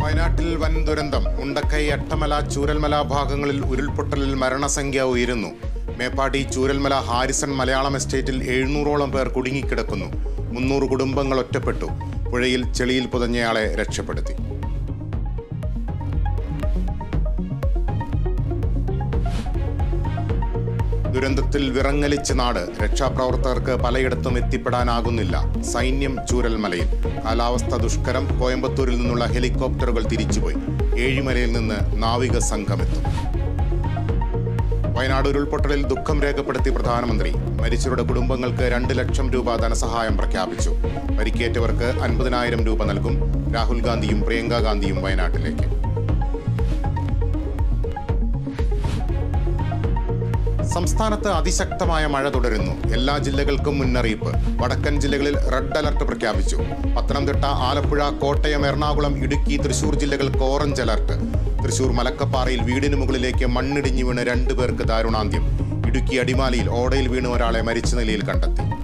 വയനാട്ടിൽ വൻ ദുരന്തം മുണ്ടക്കൈ അട്ടമല ചൂരൽമല ഭാഗങ്ങളിൽ ഉരുൾപൊട്ടലിൽ മരണസംഖ്യ ഉയരുന്നു മേപ്പാടി ചൂരൽമല ഹാരിസൺ മലയാളം എസ്റ്റേറ്റിൽ എഴുന്നൂറോളം പേർ കുടുങ്ങിക്കിടക്കുന്നു മുന്നൂറ് കുടുംബങ്ങൾ ഒറ്റപ്പെട്ടു പുഴയിൽ ചെളിയിൽ പുതഞ്ഞയാളെ രക്ഷപ്പെടുത്തി ദുരന്തത്തിൽ വിറങ്ങലിച്ച് നാട് രക്ഷാപ്രവർത്തകർക്ക് പലയിടത്തും എത്തിപ്പെടാനാകുന്നില്ല സൈന്യം ചൂരൽമലയിൽ കാലാവസ്ഥ ദുഷ്കരം കോയമ്പത്തൂരിൽ നിന്നുള്ള ഹെലികോപ്റ്ററുകൾ തിരിച്ചുപോയി ഏഴിമലയിൽ നിന്ന് നാവിക സംഘമെത്തും വയനാട് ഉരുൾപൊട്ടലിൽ ദുഃഖം രേഖപ്പെടുത്തി പ്രധാനമന്ത്രി മരിച്ചവരുടെ കുടുംബങ്ങൾക്ക് രണ്ട് ലക്ഷം രൂപ ധനസഹായം പ്രഖ്യാപിച്ചു പരിക്കേറ്റവർക്ക് അൻപതിനായിരം രൂപ നൽകും രാഹുൽ ഗാന്ധിയും പ്രിയങ്ക ഗാന്ധിയും വയനാട്ടിലേക്ക് സംസ്ഥാനത്ത് അതിശക്തമായ മഴ തുടരുന്നു എല്ലാ ജില്ലകൾക്കും മുന്നറിയിപ്പ് വടക്കൻ ജില്ലകളിൽ റെഡ് അലർട്ട് പ്രഖ്യാപിച്ചു പത്തനംതിട്ട ആലപ്പുഴ കോട്ടയം എറണാകുളം ഇടുക്കി തൃശൂർ ജില്ലകൾക്ക് ഓറഞ്ച് അലർട്ട് തൃശൂർ മലക്കപ്പാറയിൽ വീടിന് മുകളിലേക്ക് മണ്ണിടിഞ്ഞു വീണ് രണ്ടു പേർക്ക് ദാരുണാന്ത്യം ഇടുക്കി അടിമാലിയിൽ ഓടയിൽ വീണ് ഒരാളെ മരിച്ച നിലയിൽ കണ്ടെത്തി